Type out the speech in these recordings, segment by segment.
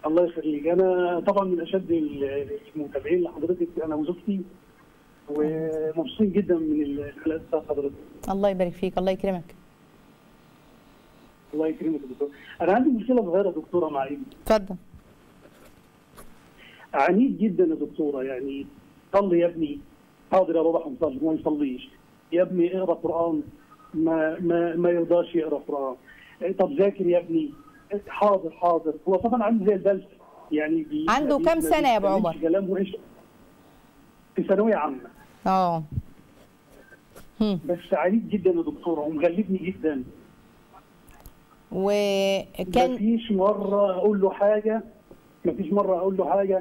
الله يخليك انا طبعا من اشد المتابعين لحضرتك انا وزوجتي ومبسوطين جدا من الحلقات بتاعت حضرتك الله يبارك فيك الله يكرمك الله يكرمك يا دكتور انا عندي مشكله صغيره يا دكتوره مع ابني اتفضل عنيد جدا يا دكتوره يعني صلي يا ابني حاضر يا بابا هنصلي ما يصليش يا ابني اقرا قران ما ما ما يرضاش يقرا قران طب ذاكر يا ابني حاضر حاضر هو طبعا عنده زي البلد يعني بي عنده بي- كام ما سنة يا أبو بيتكلمش عمر؟ كلام وحش في ثانويه عامه اه هم. بس عنيد جدا يا دكتوره ومغلبني جدا وكان مفيش مره اقول له حاجه مفيش مره اقول له حاجه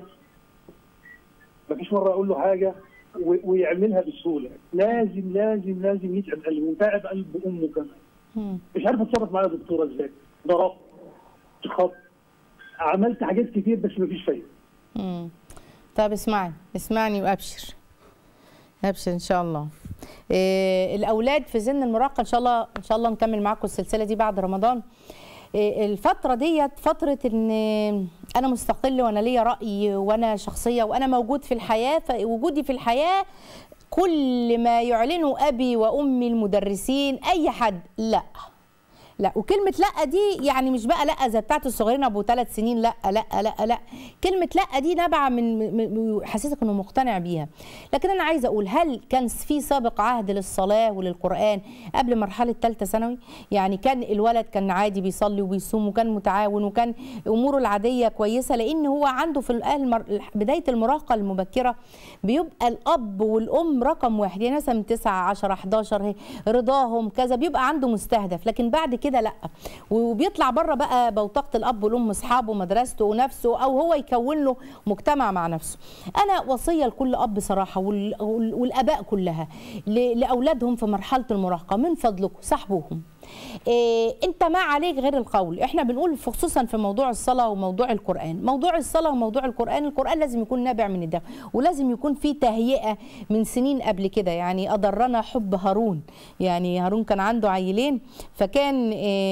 مفيش مره اقول له حاجه و- ويعملها بسهوله لازم لازم لازم يتعب قلبه وتعب قلب امه كمان هم. مش عارف اتصرف معايا يا دكتوره ازاي ضربت خط عملت حاجات كتير بس مفيش فايده مم. طب اسمعني اسمعني وابشر ابشر ان شاء الله إيه الاولاد في سن المراهقه ان شاء الله ان شاء الله نكمل معاكم السلسله دي بعد رمضان إيه الفتره ديت فتره ان انا مستقل وانا ليا راي وانا شخصيه وانا موجود في الحياه فوجودي في الحياه كل ما يعلنه ابي وامي المدرسين اي حد لا لا وكلمة لا دي يعني مش بقى لا زي بتاعت الصغيرين ابو ثلاث سنين لا لا لا لا كلمة لا دي نابعة من من- حسيتك انه مقتنع بيها لكن انا عايزة اقول هل كان في سابق عهد للصلاة وللقرآن قبل مرحلة ثالثة ثانوي يعني كان الولد كان عادي بيصلي وبيصوم وكان متعاون وكان اموره العادية كويسة لان هو عنده في الآن المر- بداية المراهقة المبكرة بيبقى الاب والام رقم واحد يعني مثلا من 9 10 11 هي رضاهم كذا بيبقى عنده مستهدف لكن بعد كده لا وبيطلع بره بقى بوتقه الاب والام اصحابه مدرسته ونفسه او هو يكون له مجتمع مع نفسه انا وصيه لكل اب صراحه وال- وال- والاباء كلها ل- لاولادهم في مرحله المراهقه من فضلكم صاحبوهم إيه انت ما عليك غير القول احنا بنقول في- خصوصا في موضوع الصلاه وموضوع القران موضوع الصلاه وموضوع القران القران لازم يكون نابع من الداخل ولازم يكون في تهيئه من سنين قبل كده يعني اضرنا حب هارون يعني هارون كان عنده عيلين فكان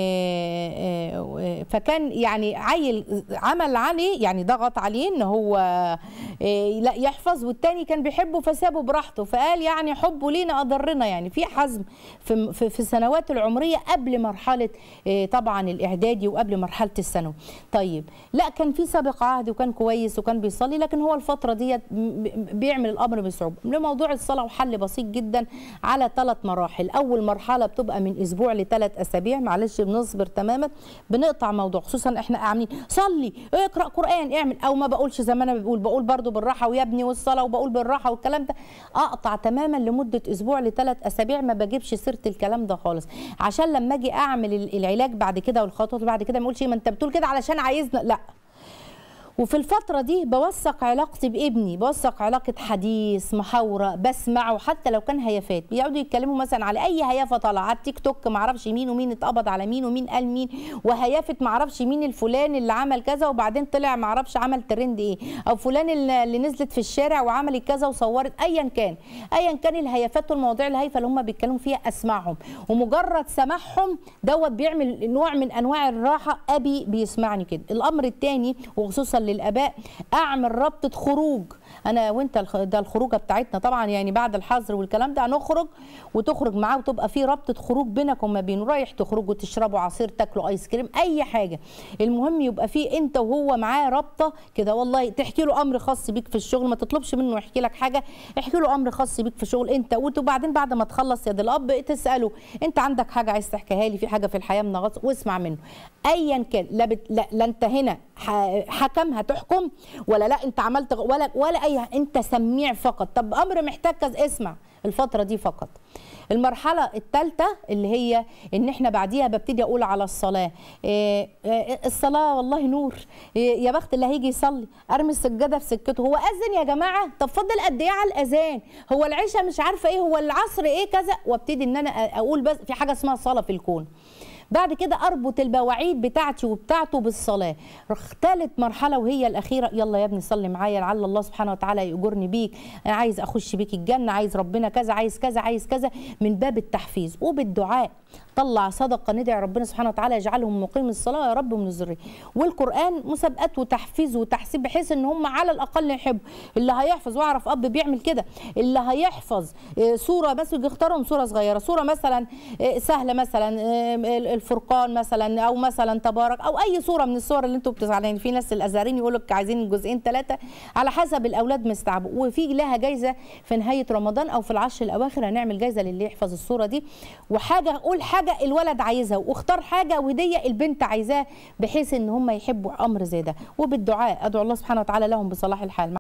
إيه إيه فكان يعني عيل عمل عليه يعني ضغط عليه ان هو إيه لا يحفظ والتاني كان بيحبه فسابه براحته فقال يعني حبه لينا اضرنا يعني في حزم في في, في السنوات العمريه قبل مرحله إيه طبعا الاعدادي وقبل مرحله الثانوي طيب لا كان في سابق عهد وكان كويس وكان بيصلي لكن هو الفتره ديت ب- بيعمل الامر بصعوبه لموضوع الصلاه وحل بسيط جدا على ثلاث مراحل اول مرحله بتبقى من اسبوع لثلاث اسابيع معلش بنصبر تماما بنقطع موضوع خصوصا احنا عاملين صلي اقرا قران اعمل او ما بقولش زي ما انا بقول بقول برضو بالراحه ويا ابني والصلاه وبقول بالراحه والكلام ده اقطع تماما لمده اسبوع لثلاث اسابيع ما بجيبش سيره الكلام ده خالص عشان لما اجي اعمل ال- العلاج بعد كده والخطوات اللي بعد كده ما اقولش إيه، ما انت بتقول كده علشان عايزنا لا وفي الفترة دي بوثق علاقتي بابني بوثق علاقة حديث محاورة بسمعه حتى لو كان هيافات بيقعدوا يتكلموا مثلا على أي هيافة طالعة على التيك توك معرفش مين ومين اتقبض على مين ومين قال مين وهيافة معرفش مين الفلان اللي عمل كذا وبعدين طلع معرفش عمل ترند ايه أو فلان اللي اللي نزلت في الشارع وعملت كذا وصورت أيا كان أيا كان الهيافات والمواضيع الهايفة اللي هم بيتكلموا فيها أسمعهم ومجرد سماعهم دوت بيعمل نوع من أنواع الراحة أبي بيسمعني كده الأمر الثاني وخصوصا للاباء اعمل رابطه خروج انا وانت الخ- ده الخروجه بتاعتنا طبعا يعني بعد الحظر والكلام ده هنخرج وتخرج معاه وتبقى في رابطه خروج بينك وما بينه رايح تخرجوا تشربوا عصير تاكلوا ايس كريم اي حاجه المهم يبقى في انت وهو معاه رابطه كده والله تحكي له امر خاص بيك في الشغل ما تطلبش منه يحكي لك حاجه احكي له امر خاص بيك في الشغل انت وبعدين بعد ما تخلص يد الاب تساله انت عندك حاجه عايز تحكيها لي في حاجه في الحياه منغص واسمع منه ايا كان لا, بت... لا, لا انت هنا ح- حكم هتحكم ولا لا انت عملت غ- ولا ولا اي انت سميع فقط طب امر محتاج كذا اسمع الفتره دي فقط المرحله الثالثه اللي هي ان احنا بعديها ببتدي اقول على الصلاه إيه إيه الصلاه والله نور إيه يا بخت اللي هيجي يصلي ارمي السجاده في سكته هو اذن يا جماعه طب فضل قد ايه على الاذان هو العشاء مش عارفه ايه هو العصر ايه كذا وابتدي ان انا اقول بس في حاجه اسمها صلاه في الكون بعد كده اربط البواعيد بتاعتي وبتاعته بالصلاه ثالث مرحله وهي الاخيره يلا يا ابني صلي معايا لعل الله سبحانه وتعالى يأجرني بيك انا عايز اخش بيك الجنه عايز ربنا كذا عايز كذا عايز كذا من باب التحفيز وبالدعاء طلع صدقه ندعي ربنا سبحانه وتعالى يجعلهم مقيم الصلاه يا رب من الذريه والقران مسابقات وتحفيز وتحسيب بحيث ان هم على الاقل يحبوا اللي هيحفظ واعرف اب بيعمل كده اللي هيحفظ آه، سوره بس يختارهم سوره صغيره سوره مثلا آه، سهله مثلا آه، الفرقان مثلا او مثلا تبارك او اي سوره من السور اللي انتوا بتزعلين في ناس الازهريين يقول لك عايزين جزئين ثلاثه على حسب الاولاد مستعبوا وفي لها جايزه في نهايه رمضان او في العشر الاواخر هنعمل جايزه للي يحفظ السوره دي وحاجه قول حاجه الولد عايزها واختار حاجه وهديه البنت عايزاها بحيث ان هم يحبوا امر زي ده وبالدعاء ادعو الله سبحانه وتعالى لهم بصلاح الحال